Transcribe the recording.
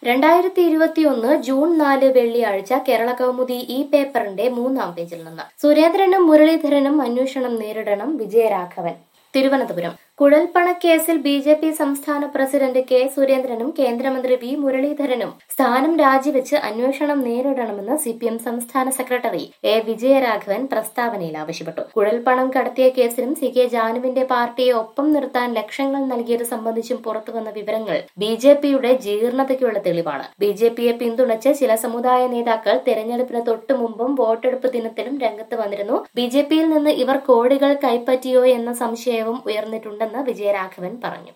രണ്ടായിരത്തി ഇരുപത്തിയൊന്ന് ജൂൺ നാല് വെള്ളിയാഴ്ച കേരള കൗമുദി ഈ പേപ്പറിന്റെ മൂന്നാം പേജിൽ നിന്ന് സുരേന്ദ്രനും മുരളീധരനും അന്വേഷണം നേരിടണം വിജയരാഘവൻ തിരുവനന്തപുരം കുഴൽപ്പണക്കേസിൽ ബി ജെ പി സംസ്ഥാന പ്രസിഡന്റ് കെ സുരേന്ദ്രനും കേന്ദ്രമന്ത്രി വി മുരളീധരനും സ്ഥാനം രാജിവെച്ച് അന്വേഷണം നേരിടണമെന്ന് സി പി എം സംസ്ഥാന സെക്രട്ടറി എ വിജയരാഘവൻ പ്രസ്താവനയിൽ ആവശ്യപ്പെട്ടു കുഴൽപ്പണം കടത്തിയ കേസിലും സി കെ ജാനുവിന്റെ പാർട്ടിയെ ഒപ്പം നിർത്താൻ ലക്ഷങ്ങൾ നൽകിയത് സംബന്ധിച്ചും പുറത്തുവന്ന വിവരങ്ങൾ ബി ജെ പിയുടെ ജീർണതയ്ക്കുള്ള തെളിവാണ് ബി ജെ പിയെ പിന്തുണച്ച് ചില സമുദായ നേതാക്കൾ തെരഞ്ഞെടുപ്പിന് തൊട്ടു മുമ്പും വോട്ടെടുപ്പ് ദിനത്തിലും രംഗത്ത് വന്നിരുന്നു ബി ജെ പിയിൽ നിന്ന് ഇവർ കോടികൾ കൈപ്പറ്റിയോ എന്ന സംശയവും ഉയർന്നിട്ടുണ്ടെന്ന് വിജയരാഘവൻ പറഞ്ഞു